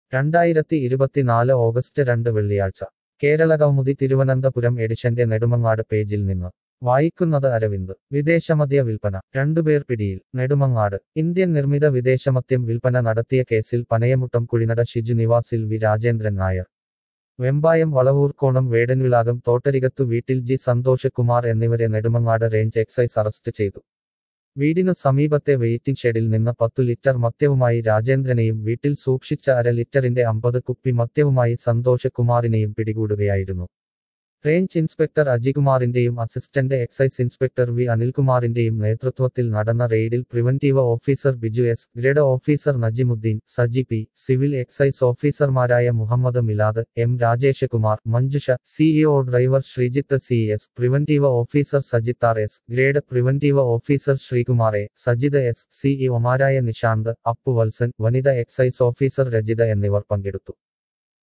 രണ്ടായിരത്തി ഇരുപത്തിനാല് ഓഗസ്റ്റ് രണ്ട് വെള്ളിയാഴ്ച കേരളകൗമുദി തിരുവനന്തപുരം എഡിഷന്റെ നെടുമങ്ങാട് പേജിൽ നിന്ന് വായിക്കുന്നത് അരവിന്ദ് വിദേശമദ്യ വിൽപ്പന രണ്ടുപേർ പിടിയിൽ നെടുമങ്ങാട് ഇന്ത്യൻ നിർമ്മിത വിദേശമദ്യം വിൽപ്പന നടത്തിയ കേസിൽ പനയമുട്ടം കുഴിനട ഷിജു നിവാസിൽ വി രാജേന്ദ്രൻ നായർ വെമ്പായം വളവൂർക്കോണം വേടൻവിളാകം തോട്ടരികത്തു വീട്ടിൽ ജി സന്തോഷ് കുമാർ എന്നിവരെ നെടുമങ്ങാട് റേഞ്ച് എക്സൈസ് അറസ്റ്റ് ചെയ്തു വീടിനു സമീപത്തെ വെയിറ്റിംഗ് ഷെഡിൽ നിന്ന് പത്തു ലിറ്റർ മദ്യവുമായി രാജേന്ദ്രനെയും വീട്ടിൽ സൂക്ഷിച്ച അര ലിറ്ററിന്റെ അമ്പത് കുപ്പി മദ്യവുമായി സന്തോഷ് കുമാറിനെയും പിടികൂടുകയായിരുന്നു റേഞ്ച് ഇൻസ്പെക്ടർ അജികുമാറിന്റെയും അസിസ്റ്റന്റ് എക്സൈസ് ഇൻസ്പെക്ടർ വി അനിൽകുമാറിന്റെയും നേതൃത്വത്തിൽ നടന്ന റെയ്ഡിൽ preventive officer Biju S grade officer Najimudheen Saji P civil excise ഓഫീസർമാരായ Muhammad Milad M Rajesh Kumar Manjusha CEO driver Sreejith C S preventive officer Sajithar S grade preventive officer Sreekumar A Sajith S സിഇഒമാരായ നിഷാന്ത് അപ്പു വത്സൻ വനിത എക്സൈസ് ഓഫീസർ രജിത എന്നിവർ പങ്കെടുത്തു